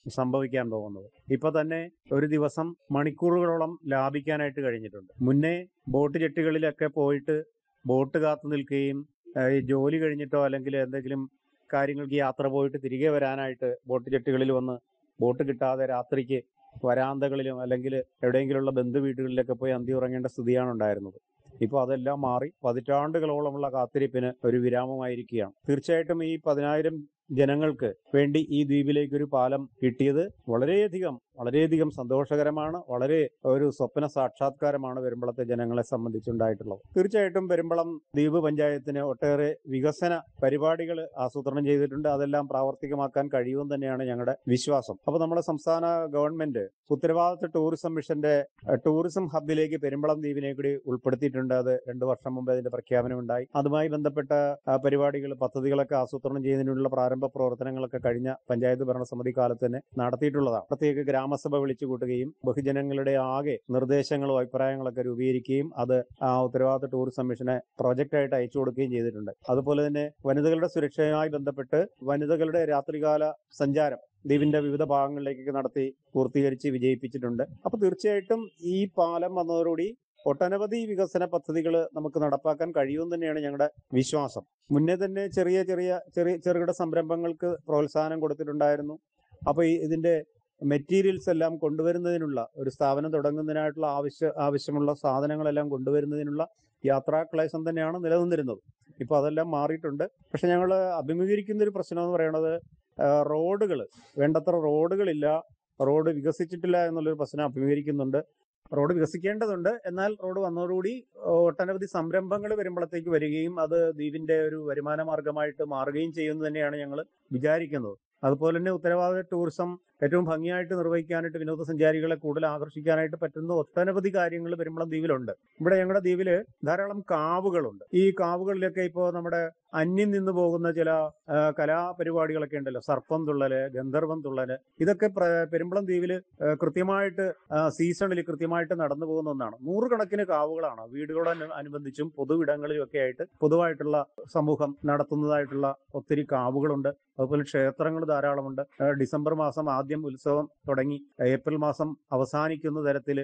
സംഭവിക്കാൻ പോകുന്നത് ഇപ്പൊ തന്നെ ഒരു ദിവസം മണിക്കൂറുകളോളം ലാഭിക്കാനായിട്ട് കഴിഞ്ഞിട്ടുണ്ട് മുന്നേ ബോട്ട് ജെട്ടികളിലൊക്കെ പോയിട്ട് ബോട്ട് കാത്തു നിൽക്കുകയും ഏഹ്, ഈ ജോലി കഴിഞ്ഞിട്ടോ അല്ലെങ്കിൽ എന്തെങ്കിലും കാര്യങ്ങൾക്ക് യാത്ര പോയിട്ട് തിരികെ വരാനായിട്ട് ബോട്ട് ജെട്ടികളിൽ വന്ന് ബോട്ട് കിട്ടാതെ രാത്രിക്ക് വരാന്തകളിലും അല്ലെങ്കിൽ എവിടെയെങ്കിലുമുള്ള ബന്ധു വീടുകളിലൊക്കെ പോയി അന്തി ഉറങ്ങേണ്ട സ്ഥിതിയാണ് ഉണ്ടായിരുന്നത് ഇപ്പോൾ അതെല്ലാം മാറി പതിറ്റാണ്ടുകളോളമുള്ള കാത്തിരിപ്പിന് ഒരു വിരാമമായിരിക്കുകയാണ് തീർച്ചയായിട്ടും ഈ പതിനായിരം ജനങ്ങൾക്ക് വേണ്ടി ഈ ദ്വീപിലേക്ക് ഒരു പാലം കിട്ടിയത് വളരെയധികം വളരെയധികം സന്തോഷകരമാണ് വളരെ ഒരു സ്വപ്ന സാക്ഷാത്കാരമാണ് പെരുമ്പളത്തെ ജനങ്ങളെ സംബന്ധിച്ചുണ്ടായിട്ടുള്ളത് തീർച്ചയായിട്ടും പെരുമ്പളം ദ്വീപ് പഞ്ചായത്തിന് ഒട്ടേറെ വികസന പരിപാടികൾ ആസൂത്രണം ചെയ്തിട്ടുണ്ട് അതെല്ലാം പ്രാവർത്തികമാക്കാൻ കഴിയുമെന്ന് തന്നെയാണ് ഞങ്ങളുടെ വിശ്വാസം അപ്പോൾ നമ്മുടെ സംസ്ഥാന ഗവൺമെന്റ് ഉത്തരവാദിത്ത ടൂറിസം മിഷന്റെ ഏഹ്, ടൂറിസം ഹബിലേക്ക് പെരുമ്പളം ദ്വീപിനെ കൂടി ഉൾപ്പെടുത്തിയിട്ടുണ്ട് അത് രണ്ടു വർഷം മുമ്പ് അതിന്റെ പ്രഖ്യാപനം ഉണ്ടായി അതുമായി ബന്ധപ്പെട്ട പരിപാടികൾ പദ്ധതികളൊക്കെ ആസൂത്രണം ചെയ്യുന്നതിനുള്ള പ്രാരംഭ പ്രവർത്തനങ്ങളൊക്കെ കഴിഞ്ഞ പഞ്ചായത്ത് ഭരണസമിതി കാലത്ത് തന്നെ നടത്തിയിട്ടുള്ളതാണ് പ്രത്യേക ഗ്രാമസഭ വിളിച്ചു കൂട്ടുകയും ബഹുജനങ്ങളുടെ ആകെ നിർദ്ദേശങ്ങളും അഭിപ്രായങ്ങളൊക്കെ രൂപീകരിക്കുകയും അത് ആ ഉത്തരവാദിത്ത ടൂറിസം മിഷനെ പ്രോജക്റ്റായിട്ട് അയച്ചു കൊടുക്കുകയും ചെയ്തിട്ടുണ്ട് അതുപോലെ തന്നെ വനിതകളുടെ സുരക്ഷയുമായി ബന്ധപ്പെട്ട് വനിതകളുടെ രാത്രികാല സഞ്ചാരം ദ്വീപിന്റെ വിവിധ ഭാഗങ്ങളിലേക്കൊക്കെ നടത്തി പൂർത്തീകരിച്ച് വിജയിപ്പിച്ചിട്ടുണ്ട് അപ്പൊ തീർച്ചയായിട്ടും ഈ പാലം വന്നതോടുകൂടി ഒട്ടനവധി വികസന പദ്ധതികൾ നമുക്ക് നടപ്പാക്കാൻ കഴിയുമെന്ന് തന്നെയാണ് ഞങ്ങളുടെ വിശ്വാസം മുന്നേ തന്നെ ചെറിയ ചെറിയ ചെറിയ ചെറുകിട സംരംഭങ്ങൾക്ക് പ്രോത്സാഹനം കൊടുത്തിട്ടുണ്ടായിരുന്നു അപ്പൊ ഈ ഇതിന്റെ മെറ്റീരിയൽസ് എല്ലാം കൊണ്ടുവരുന്നതിനുള്ള ഒരു സ്ഥാപനം തുടങ്ങുന്നതിനായിട്ടുള്ള ആവശ്യ ആവശ്യമുള്ള സാധനങ്ങളെല്ലാം കൊണ്ടുവരുന്നതിനുള്ള യാത്രാ ക്ലേശം തന്നെയാണ് നിലനിന്നിരുന്നത് ഇപ്പൊ അതെല്ലാം മാറിയിട്ടുണ്ട് പക്ഷെ ഞങ്ങൾ അഭിമുഖീകരിക്കുന്ന ഒരു പ്രശ്നം എന്ന് പറയുന്നത് റോഡുകൾ വേണ്ടത്ര റോഡുകളില്ല റോഡ് വികസിച്ചിട്ടില്ല എന്നുള്ളൊരു പ്രശ്നം അഭിമുഖീകരിക്കുന്നുണ്ട് റോഡ് വികസിക്കേണ്ടതുണ്ട് എന്നാൽ റോഡ് വന്നതോടുകൂടി ഒട്ടനവധി സംരംഭങ്ങൾ വരുമ്പോഴത്തേക്ക് വരികയും അത് ദ്വീപിന്റെ ഒരു വരുമാന മാർഗമായിട്ട് മാറുകയും ചെയ്യുമെന്ന് തന്നെയാണ് ഞങ്ങൾ വിചാരിക്കുന്നത് അതുപോലെ തന്നെ ഉത്തരവാദിത്ത ടൂറിസം ഏറ്റവും ഭംഗിയായിട്ട് നിർവഹിക്കാനായിട്ട് വിനോദസഞ്ചാരികളെ കൂടുതൽ ആകർഷിക്കാനായിട്ട് പറ്റുന്ന ഒട്ടനവധി കാര്യങ്ങൾ പെരുമ്പളം ദ്വീപിലുണ്ട് ഇവിടെ ഞങ്ങളുടെ ദ്വീപില് ധാരാളം കാവുകളുണ്ട് ഈ കാവുകളിലൊക്കെ ഇപ്പോൾ നമ്മുടെ അന്യം നിന്ന് പോകുന്ന ചില ആ, കലാപരിപാടികളൊക്കെ ഉണ്ടല്ലോ സർപ്പം തുള്ളല് ഗന്ധർവം തുള്ളല് ഇതൊക്കെ പ്ര- പെരുമ്പളം ദ്വീപില് ആ, കൃത്യമായിട്ട് ആ, സീസണിൽ കൃത്യമായിട്ട് നടന്നു പോകുന്ന ഒന്നാണ് നൂറുകണക്കിന് കാവുകളാണ് വീടുകളോട് അനുബന്ധിച്ചും പൊതുവിടങ്ങളിലും ഒക്കെ ആയിട്ട് പൊതുവായിട്ടുള്ള സമൂഹം നടത്തുന്നതായിട്ടുള്ള ഒത്തിരി കാവുകളുണ്ട് അതുപോലെ ക്ഷേത്രങ്ങൾ ധാരാളമുണ്ട് ആ, ഡിസംബർ മാസം ആദ്യം ഉത്സവം തുടങ്ങി ഏപ്രിൽ മാസം അവസാനിക്കുന്ന തരത്തിൽ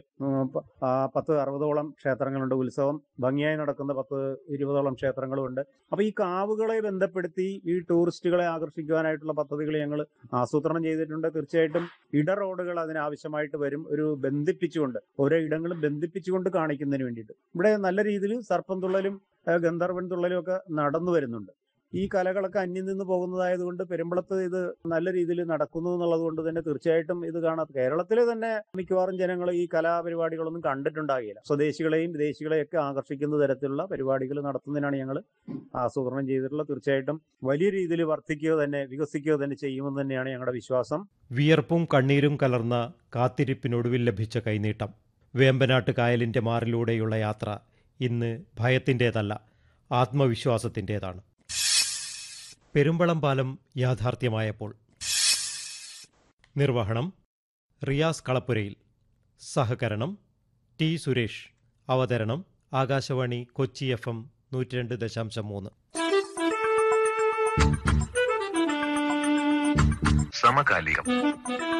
പത്ത് അറുപതോളം ക്ഷേത്രങ്ങളുണ്ട് ഉത്സവം ഭംഗിയായി നടക്കുന്ന പത്ത് ഇരുപതോളം ക്ഷേത്രങ്ങളുമുണ്ട് അപ്പൊ ഈ കാവുകളെ ബന്ധപ്പെടുത്തി ഈ ടൂറിസ്റ്റുകളെ ആകർഷിക്കുവാനായിട്ടുള്ള പദ്ധതികൾ ഞങ്ങൾ ആസൂത്രണം ചെയ്തിട്ടുണ്ട് തീർച്ചയായിട്ടും ഇട റോഡുകൾ അതിനാവശ്യമായിട്ട് വരും ഒരു ബന്ധിപ്പിച്ചുകൊണ്ട് ഓരോ ഇടങ്ങളും ബന്ധിപ്പിച്ചുകൊണ്ട് കാണിക്കുന്നതിന് വേണ്ടിയിട്ട് ഇവിടെ നല്ല രീതിയിൽ സർപ്പം തുള്ളലും ആ, ഗന്ധർവൻ തുള്ളലും ഒക്കെ നടന്നു വരുന്നുണ്ട് ഈ കലകളൊക്കെ അന്യം നിന്ന് പോകുന്നതായതുകൊണ്ട് പെരുമ്പളത്ത് ഇത് നല്ല രീതിയിൽ നടക്കുന്നു എന്നുള്ളത് കൊണ്ട് തന്നെ തീർച്ചയായിട്ടും ഇത് കാണാം കേരളത്തിലെ തന്നെ മിക്കവാറും ജനങ്ങൾ ഈ കലാപരിപാടികളൊന്നും കണ്ടിട്ടുണ്ടാകില്ല സ്വദേശികളെയും വിദേശികളെയും ഒക്കെ ആകർഷിക്കുന്ന തരത്തിലുള്ള പരിപാടികൾ നടത്തുന്നതിനാണ് ഞങ്ങൾ ആസൂത്രണം ചെയ്തിട്ടുള്ളത് തീർച്ചയായിട്ടും വലിയ രീതിയിൽ വർദ്ധിക്കുക തന്നെ വികസിക്കുക തന്നെ ചെയ്യുമെന്ന് തന്നെയാണ് ഞങ്ങളുടെ വിശ്വാസം വിയർപ്പും കണ്ണീരും കലർന്ന കാത്തിരിപ്പിനൊടുവിൽ ലഭിച്ച കൈനീട്ടം വേമ്പനാട്ട് കായലിന്റെ മാറിലൂടെയുള്ള യാത്ര ഇന്ന് ഭയത്തിൻ്റെതല്ല ആത്മവിശ്വാസത്തിൻ്റെതാണ് പെരുമ്പളം പാലം യാഥാർത്ഥ്യമായപ്പോൾ നിർവഹണം റിയാസ് കളപ്പുരയിൽ സഹകരണം ടി സുരേഷ് അവതരണം ആകാശവാണി കൊച്ചി എഫ് എം നൂറ്റി രണ്ട് ദശാംശം മൂന്ന് സമകാലികം